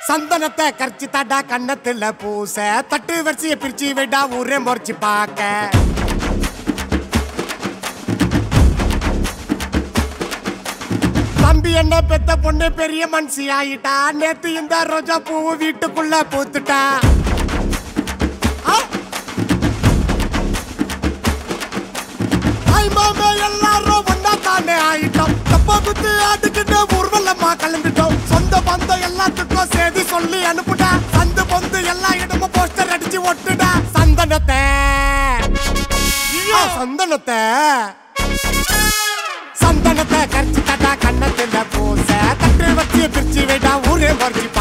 சந்தனத்தை கரைச்சி தாடா கண்ணத்துல பூச தட்டு வரிசைய பிரிச்சு விடா ஊரே முறைச்சு பார்க்க தம்பி என்ன பெத்த பொண்ணு பெரிய மனுஷி ஆயிட்டா நேத்து இந்த ரோஜா பூ வீட்டுக்குள்ள பூத்துட்டா ஆ! ஐ மாமே எல்லாரும் ஒன்னா தானே ஆயிட்டோம் தப்ப குத்து ஆட்டுக்கிட்டு ஊர்வலமா கலந்துட்டோம் சொந்த பந்தம் எல்லாத்துக்கும் செய்தி சொல்லி அனுப்புடா சந்து பொந்து எல்லா இடமும் போஸ்டர் அடிச்சு ஒட்டுடா சந்தனத்தை ஆ, சந்தனத்தை சந்தனத்தை கரைச்சி தட்டா கண்ணத்துல பூச தட்டு வச்சு பிரிச்சு வைடா ஊரே மறைச்சு